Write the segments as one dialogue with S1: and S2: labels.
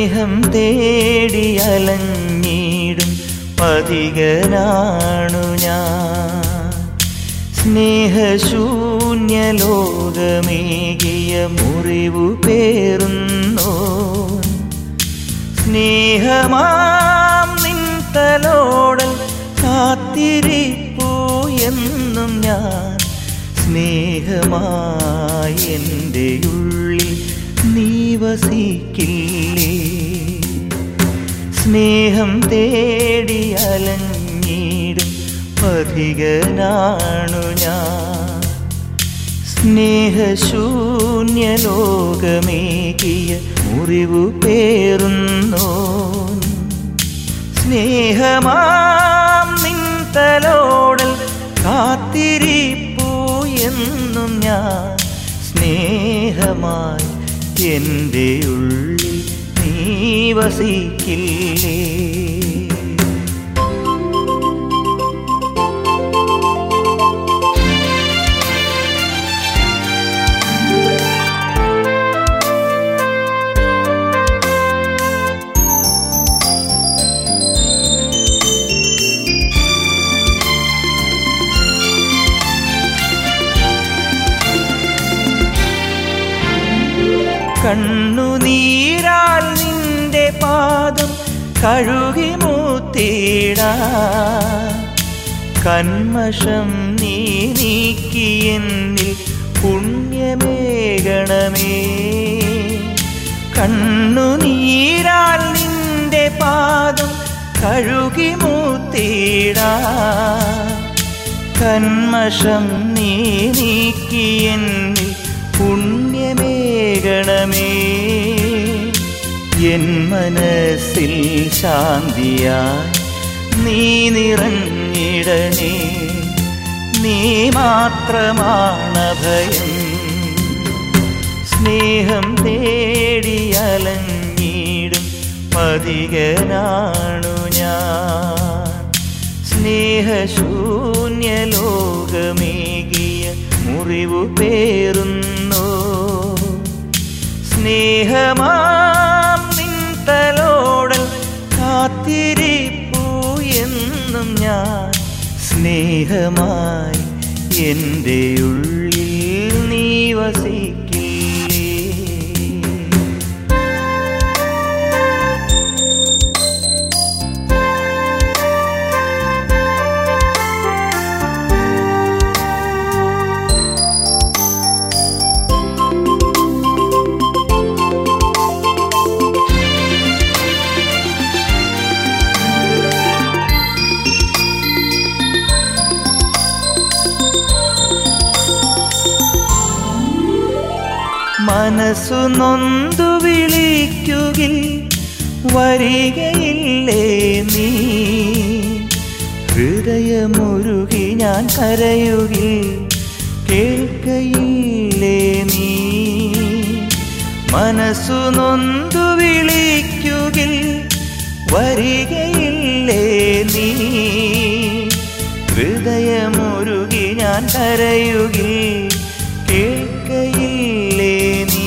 S1: സ്നേഹം തേടി അലഞ്ഞിടും പതികനാണു ഞാൻ സ്നേഹശൂന്യ ലോകമേകിയ മുറിവു പേറുന്നോ സ്നേഹമാം നിൻതലോടൽ കാത്തിരിപ്പൂ എന്നും ഞാൻ സ്നേഹമായി എൻ്റെ ഉള്ളിൽ നീ വസിക്കില്ലേ സ്നേഹം തേടി അലഞ്ഞിടും പഥികനാണു ഞാൻ സ്നേഹശൂന്യ ലോകമേകിയ മുറിവു പേറുന്നോ സ്നേഹമാം നിൻതലോടൽ കാത്തിരിപ്പൂ എന്നും ഞാൻ സ്നേഹമായി എൻ്റെ ഉള്ളിൽ നീ വസിക്കില്ലേ കണ്ണുനീരാൽ നിന്റെ പാദം കഴുകി മൂത്തിട കന്മഷം നീ നീക്കി എന്നിൽ പുണ്യമേകണമേ കണ്ണുനീരാൽ നിന്റെ പാദം കഴുകി മൂത്തിട കന്മഷം നീ നീക്കി എന്നിൽ പുണ്യമേകണമേ എൻ മനസ്സിൽ ശാന്തിയായി നീ നിറഞ്ഞിടണേ നീ മാത്രമാണ് ഭയം സ്നേഹം തേടി അലഞ്ഞിടും പതികനാണു ഞാൻ സ്നേഹശൂന്യ ലോകമേകിയ മുറിവു പേറുന്നു സ്നേഹമാം നിൻതലോടൽ കാത്തിരിപ്പൂ എന്നും ഞാൻ സ്നേഹമായി എൻ്റെ ഉള്ളിൽ നീ വസിക്കില്ലേ മനസ്സു നൊന്തു വിളിക്കുകിൽ വരികയില്ലേ നീ ഹൃദയമുരുകി ഞാൻ കരയുകിൽ കേൾക്കയില്ലേ നീ മനസ്സു നൊന്തു വിളിക്കുകിൽ വരികയില്ലേ നീ ഹൃദയമുരുകി ഞാൻ കരയുകിൽ കേൾക്കയില്ലേ നീ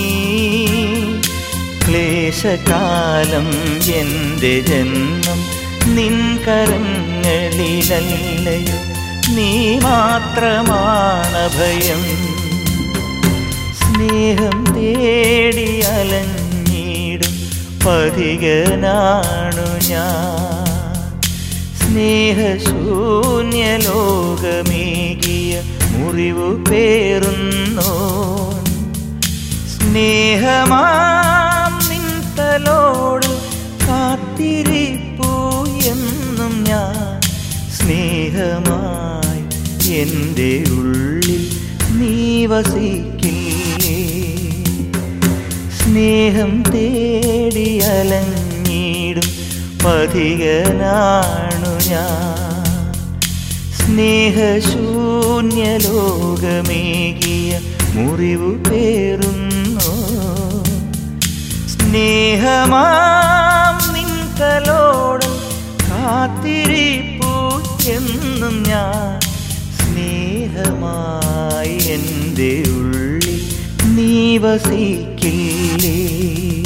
S1: ക്ലേശകാലം എൻ്റെ ജന്മം നിൻ കരങ്ങളിലല്ലയോ നീ മാത്രമാണ് ഭയം സ്നേഹം തേടി അലഞ്ഞിടും പതികനാണു ഞാൻ സ്നേഹശൂന്യ ലോകമേകിയ മുറിവു പേറുന്നോ സ്നേഹമാം നിൻതലോട് കാത്തിരിപ്പൂ എന്നും ഞാൻ സ്നേഹമായി എൻ്റെ ഉള്ളിൽ നീ വസിക്കില്ലേ സ്നേഹം തേടി അലഞ്ഞിടും പതികനാണു ഞാൻ സ്നേഹശൂന്യ ലോകമേകിയ മുറിവു പേറുന്നു സ്നേഹമാം നിൻതലോട് കാത്തിരിപ്പൂ എന്നും ഞാൻ സ്നേഹമായി എൻ്റെ ഉള്ളിൽ നീ വസിക്കില്ലേ